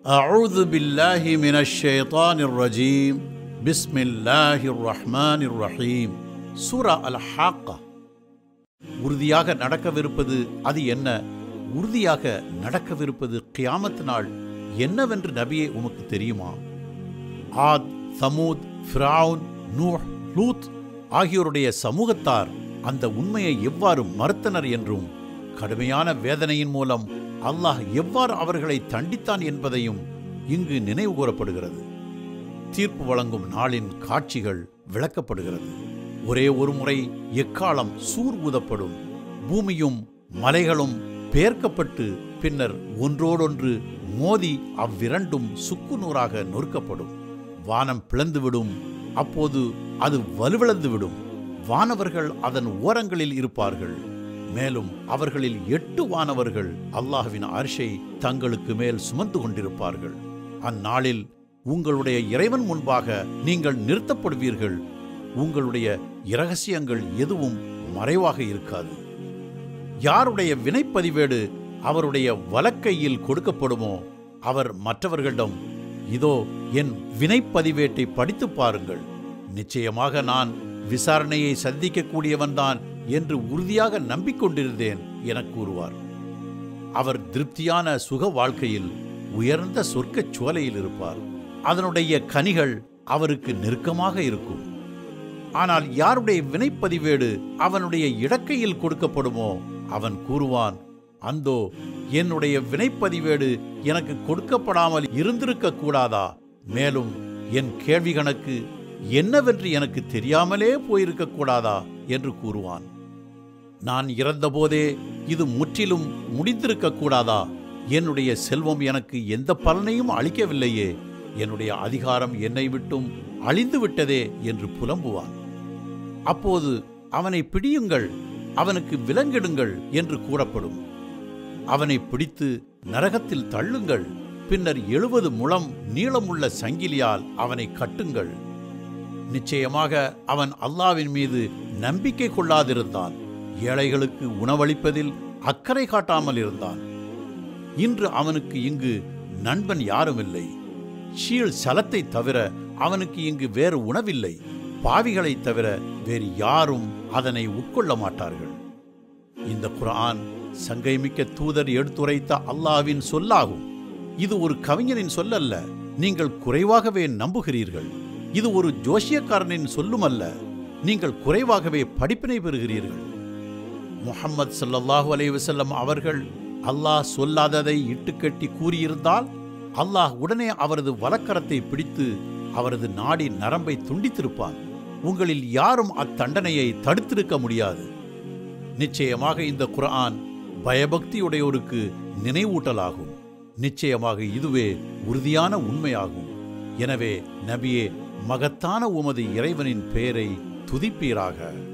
أعوذ بالله من الشيطان الرجيم بسم الله الرحمن الرحيم சூரா அல் ஹாக்கா உறுதியாக நடக்கவிருப்பது அது என்ன உறுதியாக நடக்கவிருப்பது கியாமத் நாள் என்னவென்று நபியே உமக்கு தெரியுமா ஆத் சமூத் ஃபிரவுன் நூஹ் லூத் ஆகியோருடைய சமூகத்தார் அந்த உண்மையை எவ்வாறு மறுத்தனர் என்றும் கடுமையான வேதனையின் மூலம் அல்லாஹ் எவ்வாறு அவர்களை தண்டித்தான் என்பதையும் இங்கு நினைவு கூறப்படுகிறது தீர்ப்பு வழங்கும் நாளின் காட்சிகள் விளக்கப்படுகிறது ஒரே ஒரு முறை எக்காலம் சூர் ஊதப்படும் பூமியும் மலைகளும் பெயர்க்கப்பட்டு பின்னர் ஒன்றோடொன்று மோதி அவ்விரண்டும் சுக்குநூறாக நொறுக்கப்படும் வானம் பிளந்துவிடும் அப்போது அது வலுவிழந்துவிடும் வானவர்கள் அதன் ஓரங்களில் இருப்பார்கள் மேலும் அவர்களில் எட்டு வானவர்கள் அல்லாஹ்வின் அரிசை தங்களுக்கு மேல் சுமந்து கொண்டிருப்பார்கள் அந்நாளில் உங்களுடைய இறைவன் முன்பாக நீங்கள் நிறுத்தப்படுவீர்கள் உங்களுடைய இரகசியங்கள் எதுவும் மறைவாக இருக்காது யாருடைய வினைப்பதிவேடு அவருடைய வலக்கையில் கொடுக்கப்படுமோ அவர் மற்றவர்களிடம் இதோ என் வினைப்பதிவேட்டை படித்துப் பாருங்கள் நிச்சயமாக நான் விசாரணையை சந்திக்கக்கூடியவன்தான் என்று உறுதியாக நம்பிக்கொண்டிருந்தேன் என கூறுவார் அவர் திருப்தியான சுக வாழ்க்கையில் உயர்ந்த சொர்க்கச் சோலையில் இருப்பார் அதனுடைய கனிகள் அவருக்கு நெருக்கமாக இருக்கும் ஆனால் யாருடைய வினைப்பதிவேடு அவனுடைய இடக்கையில் கொடுக்கப்படுமோ அவன் கூறுவான் அந்தோ என்னுடைய வினைப்பதிவேடு எனக்கு கொடுக்கப்படாமல் இருந்திருக்க கூடாதா மேலும் என் கேள்வி கணக்கு என்னவென்று எனக்கு தெரியாமலே போயிருக்க கூடாதா என்று கூறுவான் நான் இறந்தபோதே இது முற்றிலும் முடிந்திருக்க கூடாதா என்னுடைய செல்வம் எனக்கு எந்த பலனையும் அளிக்கவில்லையே என்னுடைய அதிகாரம் என்னை விட்டும் அழிந்து விட்டதே என்று புலம்புவான் அப்போது அவனை பிடியுங்கள் அவனுக்கு விலங்கிடுங்கள் என்று கூறப்படும் அவனை பிடித்து நரகத்தில் தள்ளுங்கள் பின்னர் எழுபது முழம் நீளமுள்ள சங்கிலியால் அவனை கட்டுங்கள் நிச்சயமாக அவன் அல்லாவின் மீது நம்பிக்கை கொள்ளாதிருந்தான் ஏழைகளுக்கு உணவளிப்பதில் அக்கறை காட்டாமல் இருந்தான் இன்று அவனுக்கு இங்கு நண்பன் யாரும் இல்லை ஷீல் சலத்தை தவிர அவனுக்கு இங்கு வேறு உணவில்லை பாவிகளைத் தவிர வேறு யாரும் அதனை உட்கொள்ள மாட்டார்கள் இந்த குர்ஆன் சங்கைமிக்க தூதர் எடுத்துரைத்த அல்லாவின் சொல்லாகும் இது ஒரு கவிஞனின் சொல்லல்ல நீங்கள் குறைவாகவே நம்புகிறீர்கள் இது ஒரு ஜோசியக்காரனின் சொல்லுமல்ல நீங்கள் குறைவாகவே படிப்பினை பெறுகிறீர்கள் முஹம்மது ஸல்லல்லாஹு அலைஹி வஸல்லம் அவர்கள் அல்லாஹ் சொல்லாததை இட்டுக்கட்டி கூறியிருந்தால் அல்லாஹ் உடனே அவரது வலக்கரத்தை பிடித்து அவரது நாடி நரம்பை துண்டித்திருப்பான் உங்களில் யாரும் அத்தண்டனையை தடுத்திருக்க முடியாது நிச்சயமாக இந்த குர்ஆன் பயபக்தியுடையோருக்கு நினைவூட்டலாகும் நிச்சயமாக இதுவே உறுதியான உண்மையாகும் எனவே நபியே மகத்தான உமது இறைவனின் பெயரை துதிப்பீராக